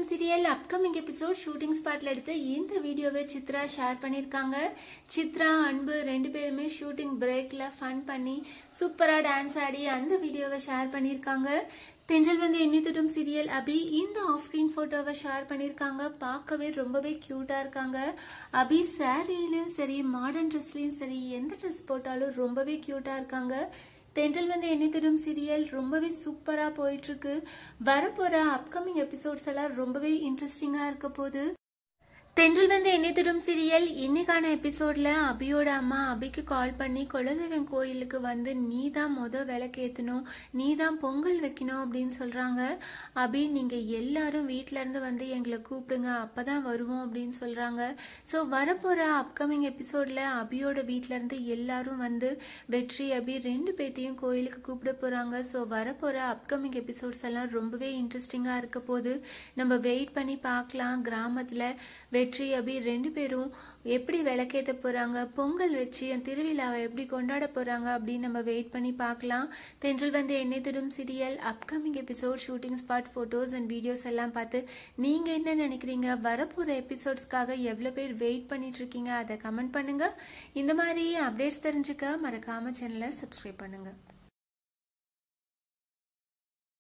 serial upcoming episode shooting ஸ்பாட்ல எடுத்த இந்த வீடியோவை சித்ரா ஷேர் பண்ணிருக்காங்க சித்ரா அன்பு ரெண்டு பேருமே ஷூட்டிங் பிரேக்ல ஃபன் பண்ணி சூப்பரா டான்ஸ் ஆடி அந்த வீடியோவை ஷேர் பண்ணிருக்காங்க தென்றல் வந்து எண்ணித்துட்டும் சீரியல் அபி இந்த ஆஃப் ஸ்கிரீன் போட்டோவை ஷேர் பண்ணிருக்காங்க பார்க்கவே ரொம்பவே கியூட்டா இருக்காங்க அபி சாரியிலும் சரி மாடர்ன் ட்ரெஸ்லயும் சரி எந்த ட்ரெஸ் போட்டாலும் ரொம்பவே கியூட்டா இருக்காங்க தென்றல் வந்து எண்ணித்திடும் சீரியல் ரொம்பவே சூப்பரா போயிட்டு இருக்கு வரப்போற அப்கமிங் எபிசோட்ஸ் எல்லாம் ரொம்பவே இன்ட்ரெஸ்டிங்கா இருக்க போகுது தென்றல் வந்து எண்ணித்திடும் சீரியல் இன்னைக்கான எபிசோட்ல அபியோட அம்மா அபிக்கு கால் பண்ணி குலதெய்வம் கோயிலுக்கு வந்து நீ தான் மொத விளக்கேற்றணும் நீ தான் பொங்கல் வைக்கணும் அப்படின்னு சொல்றாங்க அபி நீங்க எல்லாரும் வீட்ல இருந்து வந்து எங்களை கூப்பிடுங்க அப்பதான் வருவோம் அப்படின்னு சொல்றாங்க ஸோ வரப்போற அப்கமிங் எபிசோட்ல அபியோட வீட்ல இருந்து எல்லாரும் வந்து வெற்றி அபி ரெண்டு பேர்த்தையும் கோயிலுக்கு கூப்பிட போறாங்க ஸோ வரப்போற அப்கமிங் எபிசோட்ஸ் எல்லாம் ரொம்பவே இன்ட்ரெஸ்டிங்கா இருக்க போது நம்ம வெயிட் பண்ணி பார்க்கலாம் கிராமத்துல வெற்றி அபி ரெண்டு பேரும் எப்படி விளக்கேற்ற போறாங்க பொங்கல் வச்சு அந்த திருவிழாவை எப்படி கொண்டாட போறாங்க அப்படின்னு நம்ம வெயிட் பண்ணி பார்க்கலாம் தென்றல் வந்து எண்ணெய் திடும் serial upcoming episode shooting spot photos and videos எல்லாம் பார்த்து நீங்க என்ன நினைக்கிறீங்க வரப்போற எபிசோட்ஸ்க்காக எவ்வளோ பேர் வெயிட் பண்ணிட்டு இருக்கீங்க அதை கமெண்ட் பண்ணுங்க இந்த மாதிரி அப்டேட்ஸ் தெரிஞ்சுக்க மறக்காம சேனலை சப்ஸ்கிரைப் பண்ணுங்க